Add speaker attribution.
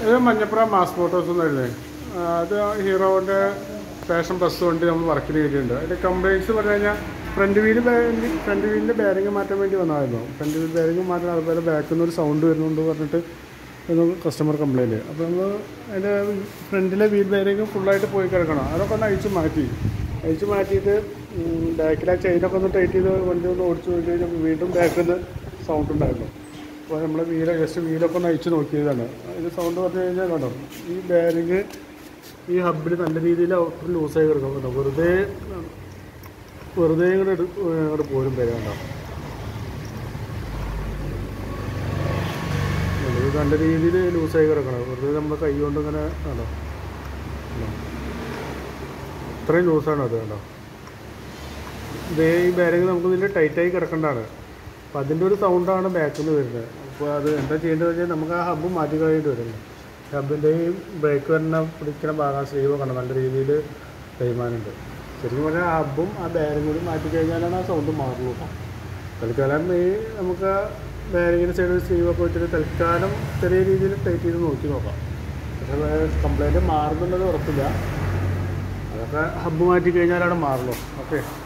Speaker 1: ഇത് Manjappura mass Motors എന്നല്ലേ അത് ഹീറോയുടെ ഫാഷൻ ബസ് വണ്ടി നമ്മൾ വർക്കിന് വേണ്ടിയിട്ടുണ്ട് അതിൻ്റെ കംപ്ലയിൻസ് പറഞ്ഞു കഴിഞ്ഞാൽ ഫ്രണ്ട് വീല് ഫ്രണ്ട് വീലിൻ്റെ ബാരിങ് മാറ്റാൻ വേണ്ടി വന്നതായിരുന്നു ഫ്രണ്ട് വീൽ ബാരിങ് മാറ്റാൻ അതുപോലെ ബാക്കിൽ നിന്ന് ഒരു സൗണ്ട് വരുന്നുണ്ട് പറഞ്ഞിട്ട് ഒരു കസ്റ്റമർ കംപ്ലയിൻറ്റ് അപ്പോൾ നമ്മൾ അതിൻ്റെ ഫ്രണ്ടിലെ വീൽ ബാരിങ് ഫുള്ളായിട്ട് പോയി കിടക്കണം അതൊക്കെ ഒന്ന് അഴിച്ച് മാറ്റി അഴിച്ച് മാറ്റിയിട്ട് ബാക്കിലെ ചെയിനൊക്കെ ഒന്ന് ടൈറ്റ് ചെയ്ത് വണ്ടി ഒന്ന് ഓടിച്ച് പോയി കഴിഞ്ഞാൽ വീണ്ടും ബാക്കിൽ നിന്ന് സൗണ്ട് ഉണ്ടായിരുന്നു അപ്പോൾ നമ്മൾ വീല ജസ്റ്റ് വീലൊക്കെ ഒന്ന് അഴിച്ച് നോക്കിയതാണ് ഇത് സൗണ്ട് പറഞ്ഞു കഴിഞ്ഞാൽ കണ്ടോ ഈ ബാരിങ് ഈ ഹബിൽ നല്ല രീതിയിൽ ഔട്ടർ ലൂസായി കിടക്കും കേട്ടോ വെറുതെ വെറുതെ ഇങ്ങോട്ട് എടു ഇങ്ങോട്ട് പോരും പേര് കണ്ടോ ഇത് നല്ല രീതിയിൽ ലൂസായി കിടക്കണം വെറുതെ നമ്മൾ കൈ കൊണ്ട് ഇങ്ങനെ കണ്ടോ കണ്ടോ? ഇത്രയും ലൂസാണ് അത് കണ്ടോ ഇതേ ഈ ബാരിങ് നമുക്ക് ഇതിൽ ടൈറ്റായി കിടക്കേണ്ടതാണ് അപ്പോൾ അതിൻ്റെ ഒരു സൗണ്ടാണ് ബാക്കിൽ നിന്ന് വരുന്നത് അപ്പോൾ അത് എന്താ ചെയ്യേണ്ടത് വെച്ചാൽ നമുക്ക് ആ ഹബ്ബ് മാറ്റി കഴിഞ്ഞിട്ട് വരുന്നത് ഹബിൻ്റെയും ബ്രേക്ക് വരുന്ന പിടിക്കുന്ന ഭാഗം സ്ലീവ് കണ്ടോ നല്ല രീതിയിൽ തേയ്മാനുണ്ട് ശരിക്കും പറഞ്ഞാൽ ആ ഹബ്ബും ആ ബാരിങ് കൂടി മാറ്റി കഴിഞ്ഞാലാണ് ആ സൗണ്ട് മാറുള്ളൂ കേട്ടോ തൽക്കാലം ഈ നമുക്ക് ബാരിങ്ങിൻ്റെ സൈഡിൽ സ്ലീവ് ഒക്കെ വെച്ചിട്ട് തൽക്കാലം ചെറിയ രീതിയിൽ ടൈറ്റ് ചെയ്ത് നോക്കി നോക്കാം പക്ഷേ കംപ്ലൈൻറ്റ് മാറുന്നുള്ളത് ഉറപ്പില്ല അതൊക്കെ ഹബ്ബ് മാറ്റി കഴിഞ്ഞാലാണ് മാറുള്ളൂ ഓക്കെ